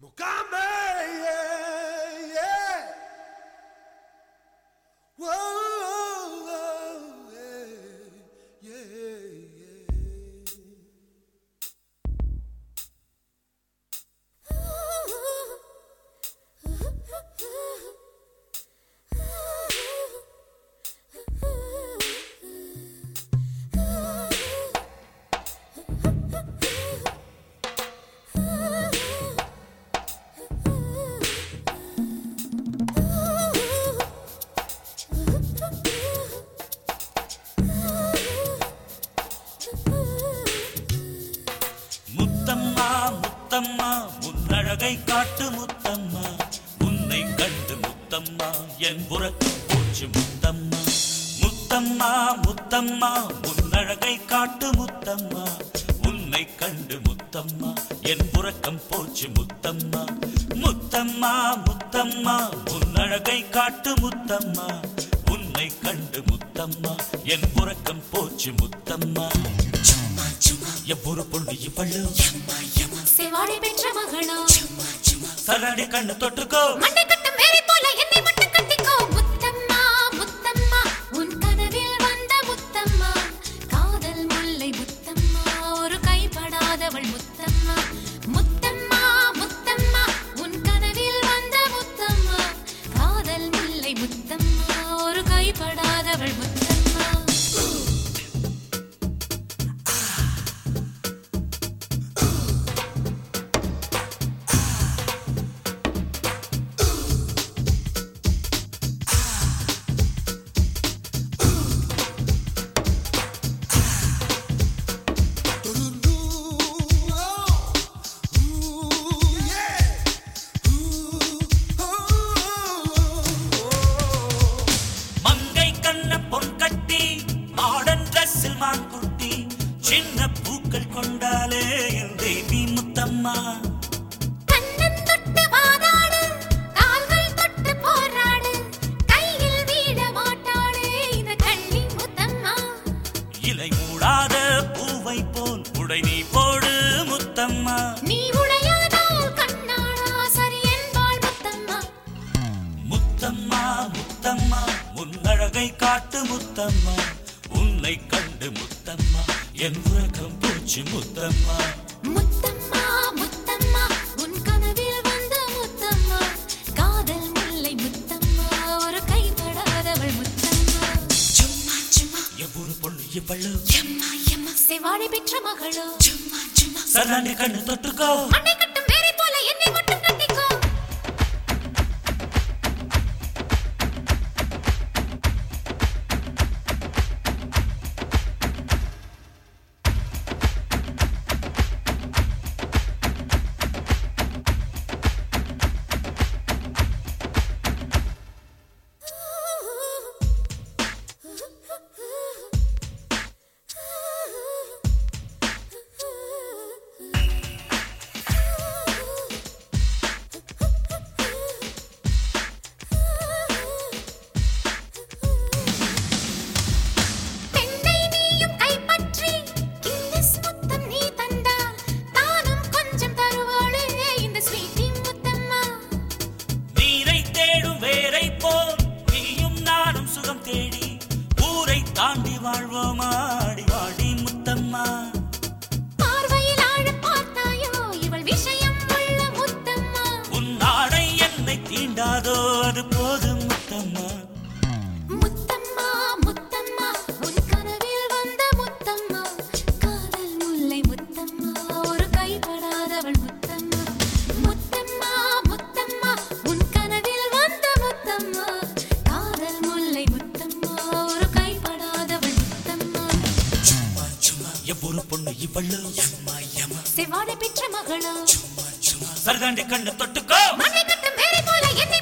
Mukambe, yeah, yeah. Whoa, yeah, yeah, yeah. Muthamma Muthamma உன்னழகை காட்டு முத்தம்மா உன்னை கண்டு முத்தம்மா என் புறக்கம் போச்சு முத்தம்மா முத்தம்மா முத்தம்மா உன்னழகை காட்டு முத்தம்மா உன்னை கண்டு முத்தம்மா என் புறக்கம் போச்சு முத்தம்மா முத்தம்மா முத்தம்மா உன்னழகை காட்டு முத்தம்மா உன்னை கண்டு முத்தம்மா என் புறக்கம் போச்சு முத்தம்மா எவ்வொரு பொண்ணு இவளு செவாடி பெற்ற மகளோ சரடி கண்ணு தொட்டுக்கோ மண்டை கட்டும் வேலை போல என்னை மட்டும் கட்டிக்கோ முத்தம்மா முத்தம்மா உன் கனவில் வந்த முத்தம்மா காதல் முல்லை முத்தம்மா ஒரு கைப்படாதவள் முத்தம்மா முத்தம்மா முத்தம்மா உன் கனவில் வந்த முத்தம்மா காதல் முல்லை முத்தம்மா ஒரு கைப்படாதவள் முத்தம்மா மங்கை கண்ண பொன் கட்டி மாடன் ட்ரெஸ்ஸில் மான் குட்டி சின்ன பூக்கள் கொண்டாலே என் தேவி முத்தம்மா கண்ணன் தொட்டு வாதாடு கால்கள் தொட்டு போராடு கையில் வீட மாட்டாடு இந்த கள்ளி முத்தம்மா இலை மூடாத பூவை போல் உடை நீ போடு முத்தம்மா நீ உடையாதால் கண்ணாடா சரி என்பாள் முத்தம்மா முத்தம்மா முத்தம்மா முன்னழகை காட்டு முத்தம்மா உன்னை கண்டு முத்தம்மா என் உறக்கம் போச்சு முத்தம்மா முத்தம்மா முத்தம்மா உன் கனவில் வந்த முத்தம்மா காதல் முல்லை முத்தம்மா ஒரு கைப்படாதவள் முத்தம்மா சும்மா சும்மா எவ்வொரு பொண்ணு இவளு எம்மா எம்மா செவாடி பெற்ற மகளோ சும்மா சும்மா சரண்டி கண்ணு தொட்டுக்கோ மண்டை கட்டும் வேலை போல என்னை மட்டும் கட்டிக்கோ பெண்ணை நீயும் கைப்பற்றி கின்னஸ் முத்தம் நீ தந்தால் தானும் கொஞ்சம் தருவாளே இந்த ஸ்வீட்டி முத்தம்மா நீரை தேடும் வேரை போல் நீயும் நானும் சுகம் தேடி ஊரை தாண்டி வாழ்வோமாடி வாடி முத்தம்மா பார்வையில் ஆழம் பார்த்தாயோ இவள் விஷயம் உள்ள முத்தம்மா உன் ஆடை என்னை தீண்டாதோ அது போதும் முத்தம்மா முத்தம்மா முத்தம்மா உன் கனவில் வந்த முத்தம்மா காதல் முல்லை முத்தம்மா ஒரு கைப்படாதவள் முத்தம்மா முத்தம்மா முத்தம்மா உன் கனவில் வந்த முத்தம்மா காதல் முல்லை முத்தம்மா ஒரு கைப்படாதவள் முத்தம்மா எவ்வொரு பொண்ணு இவளு செவாடை பெற்ற மகளோ சரதாண்டி கண்ணு தொட்டுக்கோ மண்ணை கட்டும் வேலை போல என்னை